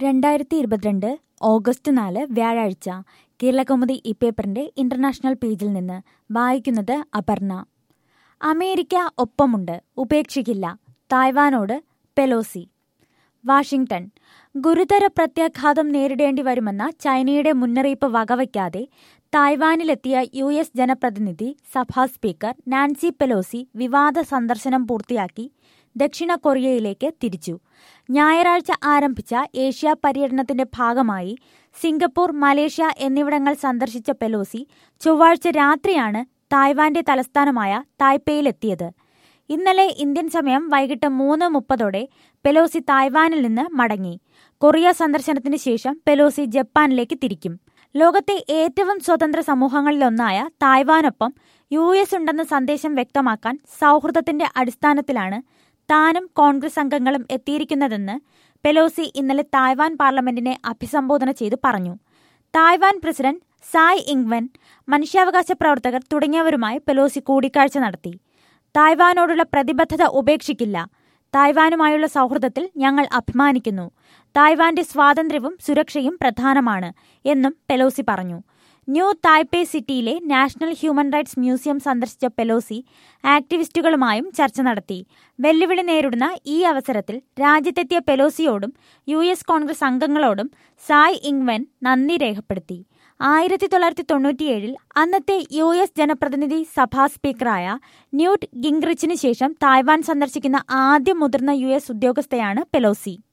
രണ്ടായിരത്തി ഇരുപത്തിരണ്ട് ഓഗസ്റ്റ് നാല് വ്യാഴാഴ്ച കേരളകൗമുദി ഈ പേപ്പറിന്റെ ഇന്റർനാഷണൽ പേജിൽ നിന്ന് വായിക്കുന്നത് അപർണ അമേരിക്ക ഒപ്പമുണ്ട് ഉപേക്ഷിക്കില്ല തായ്വാനോട് പെലോസി വാഷിംഗ്ടൺ ഗുരുതര പ്രത്യാഘാതം നേരിടേണ്ടി വരുമെന്ന ചൈനയുടെ മുന്നറിയിപ്പ് വകവയ്ക്കാതെ തായ്വാനിലെത്തിയ യു എസ് ജനപ്രതിനിധി സഭാ സ്പീക്കർ നാൻസി പെലോസി വിവാദ സന്ദർശനം പൂർത്തിയാക്കി ദക്ഷിണ കൊറിയയിലേക്ക് തിരിച്ചു ഞായറാഴ്ച ആരംഭിച്ച ഏഷ്യ പര്യടനത്തിന്റെ ഭാഗമായി സിംഗപ്പൂർ മലേഷ്യ എന്നിവിടങ്ങൾ സന്ദർശിച്ച പെലോസി ചൊവ്വാഴ്ച രാത്രിയാണ് തായ്വാന്റെ തലസ്ഥാനമായ തായ്പേയിലെത്തിയത് ഇന്നലെ ഇന്ത്യൻ സമയം വൈകിട്ട് മൂന്ന് മുപ്പതോടെ പെലോസി തായ്വാനിൽ നിന്ന് മടങ്ങി കൊറിയ സന്ദർശനത്തിന് ശേഷം പെലോസി ജപ്പാനിലേക്ക് തിരിക്കും ലോകത്തെ ഏറ്റവും സ്വതന്ത്ര സമൂഹങ്ങളിലൊന്നായ തായ്വാനൊപ്പം യു എസ് ഉണ്ടെന്ന സന്ദേശം വ്യക്തമാക്കാൻ സൗഹൃദത്തിന്റെ അടിസ്ഥാനത്തിലാണ് താനും കോൺഗ്രസ് അംഗങ്ങളും എത്തിയിരിക്കുന്നതെന്ന് പെലോസി ഇന്നലെ തായ്വാൻ പാർലമെന്റിനെ അഭിസംബോധന ചെയ്തു പറഞ്ഞു തായ്വാൻ പ്രസിഡന്റ് സായ് ഇങ്വൻ മനുഷ്യാവകാശ പ്രവർത്തകർ തുടങ്ങിയവരുമായി പെലോസി കൂടിക്കാഴ്ച നടത്തി തായ്വാനോടുള്ള പ്രതിബദ്ധത ഉപേക്ഷിക്കില്ല തായ്വാനുമായുള്ള സൗഹൃദത്തിൽ ഞങ്ങൾ അഭിമാനിക്കുന്നു തായ്വാന്റെ സ്വാതന്ത്ര്യവും സുരക്ഷയും പ്രധാനമാണ് എന്നും പെലോസി പറഞ്ഞു ന്യൂ തായ്പേ സിറ്റിയിലെ നാഷണൽ ഹ്യൂമൻ റൈറ്റ്സ് മ്യൂസിയം സന്ദർശിച്ച പെലോസി ആക്ടിവിസ്റ്റുകളുമായും ചർച്ച നടത്തി വെല്ലുവിളി നേരിടുന്ന ഈ അവസരത്തിൽ രാജ്യത്തെത്തിയ പെലോസിയോടും യു എസ് കോൺഗ്രസ് അംഗങ്ങളോടും സായ് ഇങ്വൻ നന്ദി രേഖപ്പെടുത്തി ആയിരത്തി തൊള്ളായിരത്തി തൊണ്ണൂറ്റിയേഴിൽ അന്നത്തെ യു എസ് ജനപ്രതിനിധി സഭാ സ്പീക്കറായ ന്യൂട്ട് ഗിംഗ്റിച്ചിന് ശേഷം തായ്വാൻ സന്ദർശിക്കുന്ന ആദ്യ മുതിർന്ന യു എസ് ഉദ്യോഗസ്ഥയാണ് പെലോസി